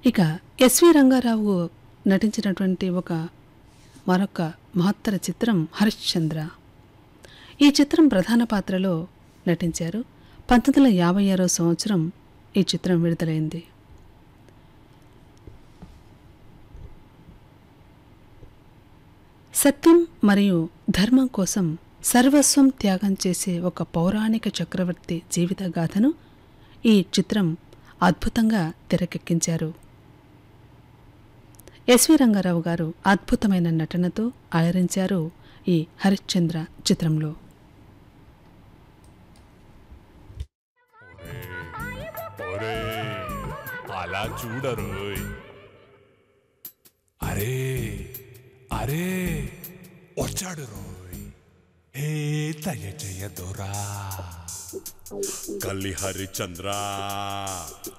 ఇక ఎస్వి రంగారావు నటించినటువంటి ఒక మరొక మహత్తర చిత్రం హరిశ్చంద్ర ఈ చిత్రం ప్రధాన పాత్రలో నటించారు పంతొమ్మిది వందల యాభై ఆరో సంవత్సరం ఈ చిత్రం విడుదలైంది సత్యం మరియు ధర్మం కోసం సర్వస్వం త్యాగం చేసే ఒక పౌరాణిక చక్రవర్తి జీవిత గాథను ఈ చిత్రం అద్భుతంగా తెరకెక్కించారు ఎస్వి రంగారావు గారు అద్భుతమైన నటనతో అలరించారు ఈ హరిశ్చంద్ర చిత్రంలో ఒరే అలా చూడరు అరే అరే వచ్చాడు రోయ్ హే దయ జయ దొరా కల్లి హరిచంద్ర